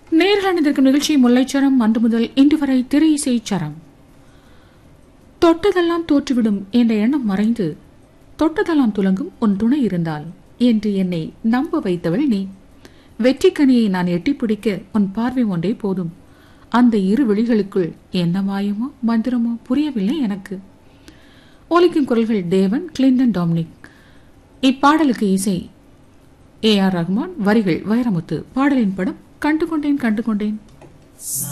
நேர்காணதற்கு நிகழ்ச்சி முல்லைச்சரம் அன்று முதல் இன்று வரை திரை இசை சரம் தொட்டதெல்லாம் தோற்றுவிடும் என்ற எண்ணம் மறைந்து தொட்டதெல்லாம் துலங்கும் உன் துணை இருந்தால் என்று என்னை நம்ப வைத்தவள் நீ வெற்றிக்கனியை நான் எட்டிப் பிடிக்க உன் பார்வை ஒன்றே போதும் அந்த இரு விழிகளுக்குள் என்ன மாயமோ மந்திரமோ புரியவில்லை எனக்கு ஒலிக்கும் குரல்கள் தேவன் கிளின்டன் டாமினிக் இப்பாடலுக்கு இசை ஏ ஆர் ரஹ்மான் வரிகள் வைரமுத்து பாடலின் படம் கண்டு கொண்டேன் கண்டு கொண்டேன்